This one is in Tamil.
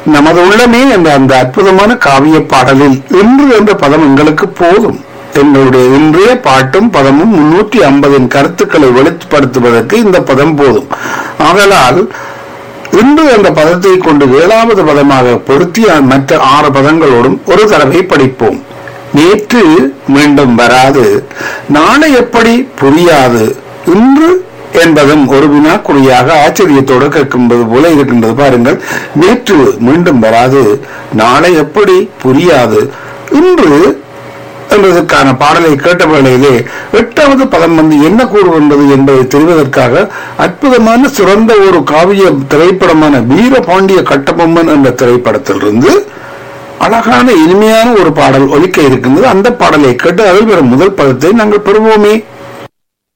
நமது உள்ளமே என்ற அந்த அற்புதமான காவிய பாடலில் இன்று என்ற பதம் எங்களுக்கு போதும் எங்களுடைய இன்றைய பாட்டும் பதமும் முன்னூற்றி ஐம்பதின் கருத்துக்களை வெளிப்படுத்துவதற்கு இந்த பதம் போதும் ஆதலால் இன்று என்ற பதத்தை கொண்டு ஏழாவது பதமாக பொருத்தி மற்ற ஆறு பதங்களோடும் ஒரு தடவை படிப்போம் நேற்று மீண்டும் வராது நாளை எப்படி புரியாது இன்று என்பதும் ஒரு வினாக்குறியாக ஆச்சரியத்தோடு கேட்கும்போது போல இருக்கின்றது பாருங்கள் நேற்று மீண்டும் வராது நாளை எப்படி புரியாது இன்று என்பதற்கான பாடலை கேட்ட வேளையிலே எட்டாவது பதம் வந்து என்ன கூறுகின்றது என்பதை தெரிவதற்காக அற்புதமான சிறந்த ஒரு காவிய திரைப்படமான வீரபாண்டிய கட்டபொம்மன் என்ற திரைப்படத்திலிருந்து அழகான இனிமையான ஒரு பாடல் ஒலிக்க இருக்கின்றது அந்த பாடலை கேட்டு அதில் வரும் முதல் பதத்தை நாங்கள் பெறுவோமே